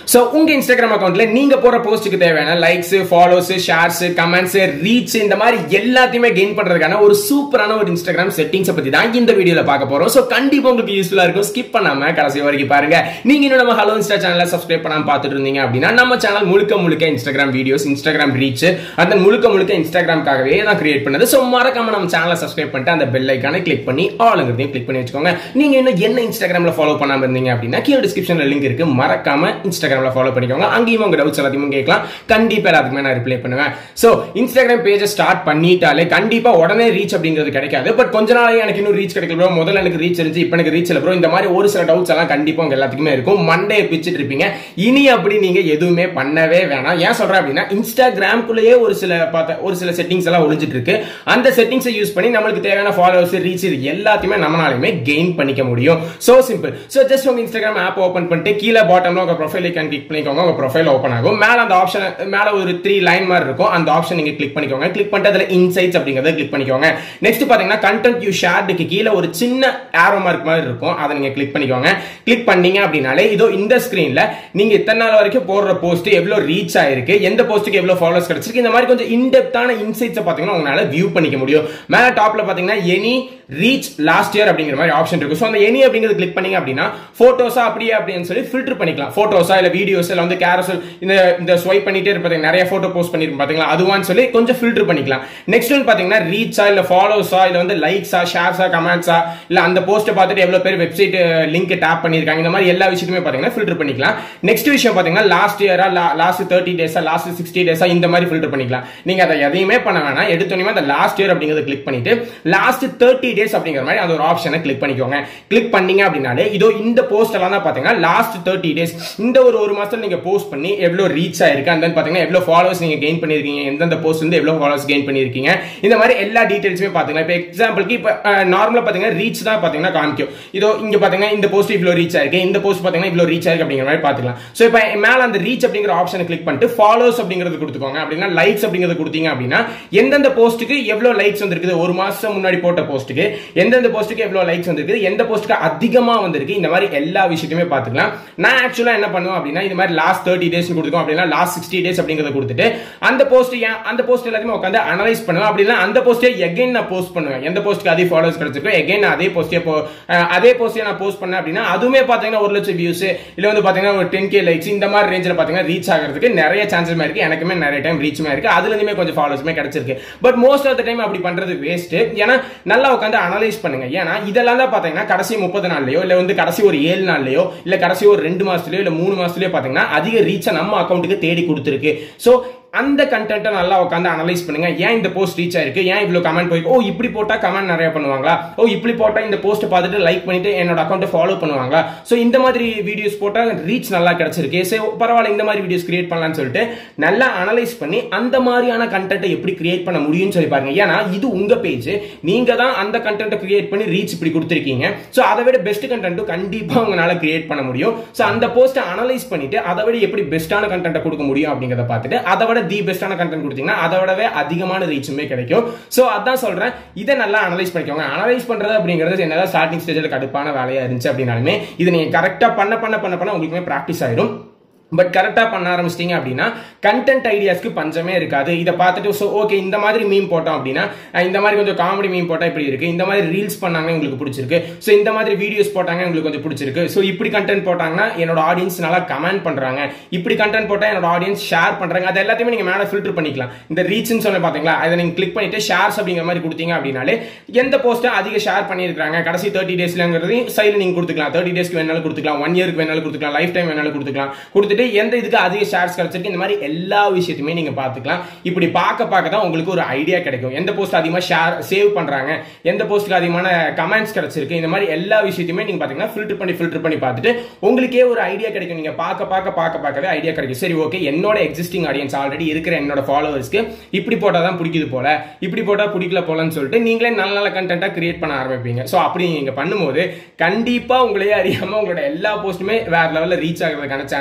So உங்க Instagram அக்கௌண்ட்ல நீங்க போற போஸ்ட்டுக்கு தேவையான likes follows shares comments reach இந்த மாதிரி எல்லாத்தையுமே கெயின் பண்றதுக்கான ஒரு சூப்பரான ஒரு இன்ஸ்டாகிராம் செட்டிங்ஸ் பத்தி தான் இந்த வீடியோல பார்க்க போறோம் ஸோ கண்டிப்பா உங்களுக்கு யூஸ்ஃபுல்லா இருக்கும் ஸ்கிப் பண்ணாம கடைசி வரைக்கும் பாருங்க நீங்க இன்னும் நம்ம ஹலோ இன்ஸ்டா சேனலை சப்ஸ்கிரைப் பண்ணாம பார்த்துட்டு இருந்தீங்க அப்படின்னா நம்ம சேனல் முழுக்க முழுக்க இன்ஸ்டாகிராம் வீடியோஸ் இன்ஸ்டாகிராம் ரீச் அந்த முழுக்க முழுக்க இன்ஸ்டாகிராம்காகவே தான் கிரியேட் பண்ணது ஸோ மறக்காம நம்ம சேனலை சப்ஸ்கிரைப் பண்ணிட்டு அந்த பெல் ஐக்கானை கிளிக் பண்ணி ஆளுங்கிறதையும் கிளிக் பண்ணி வச்சுக்கோங்க நீங்க இன்னும் என்ன இன்ஸ்டாகிராம்ல ஃபாலோ பண்ணாம இருந்தீங்க அப்படின்னா கீழே டிஸ்கிரிப்ஷன்ல லிங்க் இருக்கு மறக்காம இன்ஸ்டாகிராம்ல ஃபாலோ பண்ணிக்கோங்க அங்கேயும் உங்க டவுட்ஸ் எல்லாத்தையும் கேட்கலாம் கண்டிப்பா எல்லாத்துக்குமே நான் ரிப்ளை பண்ணுவேன் ஸோ இன்ஸ்டாகிராம் பேஜை ஸ்டார்ட் பண்ணிட்டாலே கண்டிப்பா உடனே ரீச் அப்படிங்கிறது கிடைக்காது பட் கொஞ்ச நாள் எனக்கு இன்னும் ரீச் கிடைக்கல bro. முதல்ல எனக்கு ரீச் இருந்துச்சு இப்போ எனக்கு ரீச் இல்லை ப்ரோ இந்த மாதிரி ஒரு சில டவுட்ஸ் எல்லாம் கண்டிப்பா உங்க எல்லாத்துக்குமே இருக்கும் மண்டே பிச்சுட்டு இருப்பீங்க இனி அப்படி நீங்க எதுவுமே பண்ணவே வேணாம் ஏன் சொல்றேன் அப்படின்னா இன்ஸ்டாகிராம்குள்ளேயே ஒரு சில பார்த்த ஒரு சில செட்டிங்ஸ் எல்லாம் ஒளிஞ்சிட்டு இருக்கு அந்த செட்டிங்ஸை யூஸ் பண்ணி நம்மளுக்கு தேவையான ஃபாலோவர்ஸ் ரீச் இது எல்லாத்தையுமே நம்மளாலுமே கெயின் பண்ணிக்க முடியும் சோ சிம்பிள் சோ ஜஸ்ட் உங்க இன்ஸ்டாகிராம் ஆப் ஓபன் பண்ணிட்டு கீழே பாட்டம்ல உங்க ப்ரொஃபைல் ஐக்கான் கிளிக் பண்ணிக்கோங்க உங்க ப்ரொஃபைல் ஓப்பன் ஆகும் மேல அந்த ஆப்ஷன் மேல ஒரு த்ரீ லைன் மாதிரி இருக்கும் அந்த ஆப்ஷன் நீங்க கிளிக் பண்ணிக்கோங்க கிளிக் பண்ணிட்டு அதுல இன்சைட்ஸ் அப்படிங்கறத கிளிக் பண்ணிக்கோங்க நெக்ஸ்ட் பாத்தீங்கன்னா கண்டென்ட் யூ ஷேர்டுக்கு கீழே ஒரு சின்ன ஆரோ மார்க் மாதிரி இருக்கும் அதை நீங்க கிளிக் பண்ணிக்கோங்க கிளிக் பண்ணீங்க அப்படின்னாலே இதோ இந்த ஸ்கிரீன்ல நீங்க இத்தனை நாள் வரைக்கும் போடுற போஸ்ட் எவ்வளவு ரீச் ஆயிருக்கு எந்த போஸ்ட்டுக்கு எவ்வளவு ஃபாலோஸ் கிடைச்சிருக்கு இந்த மாதிரி கொஞ்சம் இன்டெப்தான இன்சைட்ஸ் பாத்தீங்கன்னா உங்களால வியூ பண்ணிக்க முடியும் மேல டாப்ல பாத்தீங்கன்னா எனி ரீச் லாஸ்ட் இயர் அப்படிங்கிற மாதிரி ஆப்ஷன் இருக்கும் ஸோ அந்த எனி அப்படிங்கிறது கிளிக் பண்ணீங்க அப்படின்னா போட்டோஸா அப்படியே அப்படின்னு சொல்லி ஃபில்டர் பண்ணிக்கலாம் போட்டோஸா இல்ல வீடியோஸ் இல்ல வந்து கேரசல் இந்த இந்த ஸ்வைப் பண்ணிட்டே இருப்பது நிறைய போட்டோ போஸ்ட் பண்ணிருப்போம் பாத்தீங்களா அதுவான்னு சொல்லி கொஞ்சம் ஃபில்டர் பண்ணிக்கலாம் நெக்ஸ்ட் ஒன் பாத்தீங்கன்னா ரீச்சா இல்ல ஃபாலோஸா இல்ல வந்து லைக்ஸா ஷேர்ஸா கமெண்ட்ஸா இல்ல அந்த போஸ்ட்டை பார்த்துட்டு எவ்வளவு பேர் வெப்சைட் லிங்க் டேப் பண்ணிருக்காங்க இந்த மாதிரி எல்லா விஷயத்தையுமே பாத்தீங்கன்னா ஃபில்டர் பண்ணிக்கலாம் நெக்ஸ்ட் விஷயம் பாத்தீங்கன்னா லாஸ்ட் இயரா லாஸ்ட் தேர்ட்டி டேஸா லாஸ்ட் சிக்ஸ்டி டேஸா இந்த மாதிரி ஃபில்டர் பண்ணிக்கலாம் நீங்க அதை எதையுமே பண்ண வேணாம் எடுத்தோன்னே அந்த லாஸ்ட் இயர் அப்படிங்கறத கிளிக் பண்ணிட்டு லாஸ்ட் தேர்ட்டி டேஸ் அப்படிங்கிற மாதிரி அந்த ஒரு ஆப்ஷனை கிளிக் பண்ணிக்கோங்க கிளிக் பண்ணீங்க அப்படின்னாலே இதோ இந்த போஸ்ட் எல்லாம் தான் பாத்தீங்கன்னா லாஸ்ட் தேர்ட்டி டேஸ் இந்த ஒரு ஒரு மாசத்துல நீங்க போஸ்ட் பண்ணி எவ்வளவு ரீச் ஆயிருக்கு அந்த பாத்தீங்கன்னா எவ்வளவு ஃபாலோவர்ஸ் நீங்க கெயின் பண்ணிருக்கீங்க எந்தெந்த போஸ்ட் வந்து எவ்வளவு ஃபாலோவர்ஸ் கெயின் பண்ணிருக்கீங்க இந்த மாதிரி எல்லா டீடைல்ஸுமே பாத்தீங்கன்னா இப்போ எக்ஸாம்பிளுக்கு இப்போ நார்மலா பாத்தீங்கன்னா ரீச் தான் பாத்தீங்கன்னா காமிக்கும் இதோ இங்க பாத்தீங்கன்னா இந்த போஸ்ட் இவ்வளவு ரீச் ஆயிருக்கு இந்த போஸ்ட் பாத்தீங்கன்னா இவ்வளவு ரீச் ஆயிருக்கு அப்படிங்கிற மாதிரி பாத்துக்கலாம் சோ இப்போ மேல அந்த ரீச் அப்படிங்கிற ஆப்ஷனை கிளிக் பண்ணிட்டு ஃபாலோஸ் அப்படிங்கிறது கொடுத்துக்கோங்க அப்படின்னா லைக்ஸ் அப்படிங்கிறது கொடுத்தீங்க அப்படின்னா எந்தெந்த போஸ்ட்டுக்கு எவ்வளவு லைக்ஸ் வந்திருக்குது ஒரு மாசம் முன்னாடி போட்ட போஸ்ட்டுக்கு எந்தெந்த போஸ்ட்டுக்கு எவ்வளவு லைக்ஸ் வந்திருக்கு எந்த போஸ்ட்டுக்கு அதிகமா வந்திருக்கு இந்த மாதிரி எல்லா விஷயத்தையுமே பாத்துக்கலாம் நான் ஆக்சுவலா என்ன பண்ணுவேன் அப்படின்னா இந்த மாதிரி லாஸ்ட் தேர்ட்டி டேஸ் கொடுத்துக்கோம் அப்படின்னா லாஸ்ட் சிக்ஸ்டி டேஸ் அப்படிங்கறத கொடுத்துட்டு அந்த போஸ்ட் அந்த போஸ்ட் எல்லாத்தையுமே உட்காந்து அனலைஸ் பண்ணுவேன் அப்படின்னா அந்த போஸ்ட்டே எகைன் நான் போஸ்ட் பண்ணுவேன் எந்த போஸ்ட்டுக்கு அதே ஃபாலோவர்ஸ் கிடைச்சிருக்கோ எகைன் அதே போஸ்டே அதே போஸ்டே நான் போஸ்ட் பண்ணேன் அப்படின்னா அதுவுமே பாத்தீங்கன்னா ஒரு லட்சம் வியூஸ் இல்ல வந்து பாத்தீங்கன்னா ஒரு டென் கே லைக்ஸ் இந்த மாதிரி ரேஞ்சில் பாத்தீங்கன்னா ரீச் ஆகிறதுக்கு நிறைய சான்சஸ் இருக்கு எனக்குமே நிறைய டைம் ரீச்சுமே இருக்கு அதுல இருந்துமே கொஞ்சம் ஃபாலோவர்ஸுமே கிடைச்சிருக்கு but most of the time அப்படி பண்றது வேஸ்ட் ஏன்னா நல்லா உட்காந்து அனலைஸ் பண்ணுங்க ஏன்னா இதெல்லாம் தான் பாத்தீங்கன்னா கடைசி முப்பது நாள்லயோ இல்ல வந்து கடைசி ஒரு ஏழு நாள்லயோ இல்ல கடைசி ஒரு ரெண்டு மாசத்துலயோ இல்ல மூணு மாசத்துலயோ பாத்தீங்கன்னா அதிக ரீச்சை நம்ம அக்கௌண்ட்டுக்கு தேடி கொடுத்துருக்கு சோ அந்த கண்டென்ட்டை நல்லா உட்காந்து அனலைஸ் பண்ணுங்க ஏன் இந்த போஸ்ட் ரீச் ஆயிருக்கு ஏன் இவ்வளவு கமெண்ட் போயிருக்கு ஓ இப்படி போட்டா கமெண்ட் நிறைய பண்ணுவாங்களா ஓ இப்படி போட்டா இந்த போஸ்ட் பார்த்துட்டு லைக் பண்ணிட்டு என்னோட அக்கௌண்ட்டை ஃபாலோ பண்ணுவாங்களா சோ இந்த மாதிரி வீடியோஸ் போட்டா ரீச் நல்லா கிடைச்சிருக்கு சரி பரவாயில்ல இந்த மாதிரி வீடியோஸ் கிரியேட் பண்ணலாம்னு சொல்லிட்டு நல்லா அனலைஸ் பண்ணி அந்த மாதிரியான கண்டென்ட்டை எப்படி கிரியேட் பண்ண முடியும்னு சொல்லி பாருங்க ஏன்னா இது உங்க பேஜ் நீங்க தான் அந்த கண்டென்ட்டை கிரியேட் பண்ணி ரீச் இப்படி கொடுத்துருக்கீங்க சோ அதை விட பெஸ்ட் கண்டென்ட்டும் கண்டிப்பா உங்களால கிரியேட் பண்ண முடியும் சோ அந்த போஸ்ட்டை அனலைஸ் பண்ணிட்டு அதை விட எப்படி பெஸ்டான கண்டென்ட்டை கொடுக்க முடியும் அப்படிங்கறத பார்த்துட்டு அதை விட தி பெஸ்டான கண்டென்ட் கொடுத்தீங்கன்னா அதை விடவே அதிகமான ரீச்சுமே கிடைக்கும் ஸோ அதான் சொல்றேன் இதை நல்லா அனலைஸ் பண்ணிக்கோங்க அனலைஸ் பண்றது அப்படிங்கிறது என்னதான் ஸ்டார்டிங் ஸ்டேஜில் கடுப்பான வேலையா இருந்துச்சு அப்படின்னாலுமே இது நீங்க கரெக்டா பண்ண பண்ண பண்ண பண்ண உங்களுக்குமே ப்ராக்டிஸ் ஆயிடும் பட் கரெக்டாக பண்ண ஆரம்பிச்சிட்டிங்க அப்படின்னா கண்டென்ட் ஐடியாஸ்க்கு பஞ்சமே இருக்காது இதை பார்த்துட்டு ஸோ ஓகே இந்த மாதிரி மீம் போட்டோம் அப்படின்னா இந்த மாதிரி கொஞ்சம் காமெடி மீம் போட்டால் இப்படி இருக்கு இந்த மாதிரி ரீல்ஸ் பண்ணாங்க உங்களுக்கு பிடிச்சிருக்கு ஸோ இந்த மாதிரி வீடியோஸ் போட்டாங்க உங்களுக்கு கொஞ்சம் பிடிச்சிருக்கு ஸோ இப்படி கண்டென்ட் போட்டாங்கன்னா என்னோட ஆடியன்ஸ் நல்லா கமெண்ட் பண்றாங்க இப்படி கண்டென்ட் போட்டால் என்னோட ஆடியன்ஸ் ஷேர் பண்றாங்க அது எல்லாத்தையுமே நீங்க மேலே ஃபில்டர் பண்ணிக்கலாம் இந்த ரீச்னு சொல்ல பாத்தீங்களா அதை நீங்க கிளிக் பண்ணிட்டு ஷேர்ஸ் அப்படிங்கிற மாதிரி கொடுத்தீங்க அப்படின்னாலே எந்த போஸ்ட்டை அதிக ஷேர் பண்ணியிருக்காங்க கடைசி தேர்ட்டி டேஸ்லங்கிறது சைடில் நீங்க கொடுத்துக்கலாம் தேர்ட்டி டேஸ்க்கு வேணாலும் கொடுத்துக்கலாம் ஒன் இயருக்கு வேணாலும் கொடுத்துக்கலாம் லைஃப் டைம் வேணாலும் கொடுத்துக்கலாம் கொடுத்துட்டு எந்த இதுக்கு அதிக ஷேர்ஸ் கிடைச்சிருக்கு இந்த மாதிரி எல்லா விஷயத்தையுமே நீங்க பாத்துக்கலாம் இப்படி பார்க்க பார்க்க தான் உங்களுக்கு ஒரு ஐடியா கிடைக்கும் எந்த போஸ்ட் அதிகமா ஷேர் சேவ் பண்றாங்க எந்த போஸ்ட்டுக்கு அதிகமான கமெண்ட்ஸ் கிடைச்சிருக்கு இந்த மாதிரி எல்லா விஷயத்தையுமே நீங்க பாத்தீங்கன்னா ஃபில்டர் பண்ணி ஃபில்டர் பண்ணி பார்த்துட்டு உங்களுக்கே ஒரு ஐடியா கிடைக்கும் நீங்க பார்க்க பார்க்க பார்க்க பார்க்கவே ஐடியா கிடைக்கும் சரி ஓகே என்னோட எக்ஸிஸ்டிங் ஆடியன்ஸ் ஆல்ரெடி இருக்கிற என்னோட ஃபாலோவர்ஸ்க்கு இப்படி போட்டா தான் பிடிக்குது போல இப்படி போட்டா பிடிக்கல போலன்னு சொல்லிட்டு நீங்களே நல்ல நல்ல கண்டென்ட்டா கிரியேட் பண்ண ஆரம்பிப்பீங்க ஸோ அப்படி நீங்க பண்ணும்போது கண்டிப்பா உங்களையே அறியாம உங்களோட எல்லா போஸ்ட்டுமே வேற லெவலில் ரீச் ஆகிறதுக்கான சான்சஸ் ரொம்பவே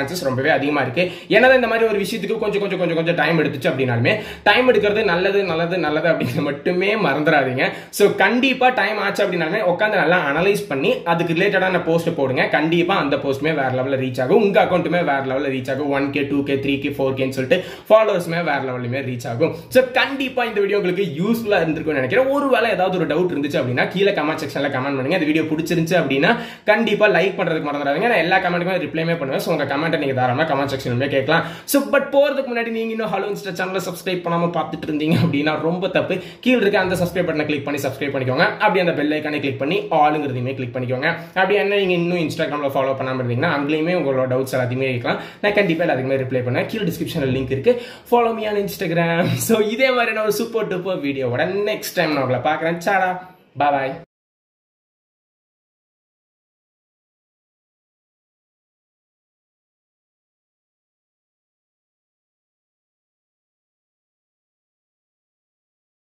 ரொம்பவே அதிகமா இருக்கு என்னதான் இந்த மாதிரி ஒரு விஷயத்துக்கு கொஞ்சம் கொஞ்சம் கொஞ்சம் கொஞ்சம் டைம் எடுத்துச்சு அப்படின்னாலுமே டைம் எடுக்கிறது நல்லது நல்லது நல்லது அப்படின்னு மட்டுமே மறந்துடாதீங்க ஸோ கண்டிப்பா டைம் ஆச்சு அப்படின்னாலுமே உட்காந்து நல்லா அனலைஸ் பண்ணி அதுக்கு ரிலேட்டடான போஸ்ட் போடுங்க கண்டிப்பா அந்த போஸ்ட்டுமே வேற லெவலில் ரீச் ஆகும் உங்க அக்கௌண்ட்டுமே வேற லெவலில் ரீச் ஆகும் one K two K three K four கேன்னு சொல்லிட்டு ஃபாலோவர்ஸ்மே வேற லெவலுமே ரீச் ஆகும் ஸோ கண்டிப்பா இந்த வீடியோ உங்களுக்கு யூஸ்ஃபுல்லா இருந்திருக்கும்னு நினைக்கிறேன் ஒருவேளை ஏதாவது ஒரு டவுட் இருந்துச்சு அப்படின்னா கீழே கமெண்ட் செக்ஷன்ல கமெண்ட் பண்ணுங்க இந்த வீடியோ பிடிச்சிருந்துச்சு அப்படின்னா கண்டிப்பா லைக் பண்றதுக்கு மறந்துடாதீங்க நான் எல்லா கமெண்ட்டுமே ரிப்ளைமே பண்ணுவேன் ஸோ உங்க கமெண்ட்டை நீங்க தாராளமா கமெண்ட் செக்ஷன்லுமே கேட்கலாம் ஸோ பட் போறதுக்கு முன்னாடி நீங்க இன்னும் ஹலோ இன்ஸ்டா சேனலை சப்ஸ்கிரைப் பண்ணாம பார்த்துட்டு இருந்தீங்க அப்படின்னா ரொம்ப தப்பு கீழே இருக்க அந்த சப்ஸ்கிரைப் பட்டனை கிளிக் பண்ணி சப்ஸ்கிரைப் பண்ணிக்கோங்க அப்படி அந்த பெல் ஐக்கானை கிளிக் பண்ணி ஆளுங்கிறதையுமே கிளிக் பண்ணிக்கோங்க அப்படி என்ன நீங்க இன்னும் இன்ஸ்டாகிராம்ல ஃபாலோ பண்ணாம இருந்தீங்கன்னா அங்கேயுமே உங்களோட டவுட்ஸ் எல்லாத்தையுமே இருக்கலாம் நான் கண்டிப்பா எல்லாத்துக்குமே ரிப்ளை பண்ணேன் கீழே டிஸ்கிரிப்ஷனில் லிங்க் இருக்கு follow me on Instagram so இதே மாதிரி நான் ஒரு சூப்பர் டூப்பர் வீடியோவோட நெக்ஸ்ட் டைம் நான் உங்களை பார்க்குறேன் சாடா பாய்